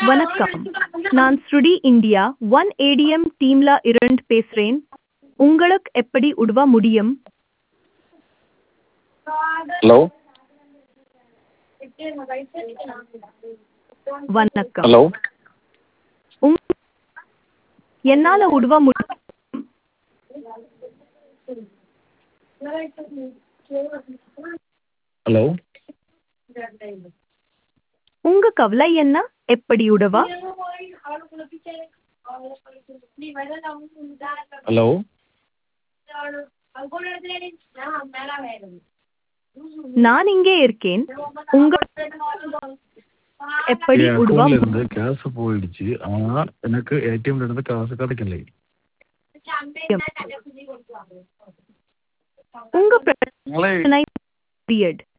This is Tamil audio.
வணக்கம் நான் ஸ்ருடி இந்தியா ஒன் ஏடிஎம் டீம்ல இருந்து பேசுறேன் உங்களுக்கு எப்படி உதவ முடியும் ஹலோ வணக்கம் ஹலோ உங் என்னால உதவ முடியும் ஹலோ உங்க கவலை என்ன எப்படி உதவ ஹலோ நான் இங்கே இருக்கேன் உங்க எப்படி என் உதவ அக்கௌண்ட்ல இருந்து கேஷ் போயிடுச்சு ஆனா எனக்கு ஏடிஎம்ல இருந்து காசு கிடைக்கல உங்க உங்களே பிரச்சனை period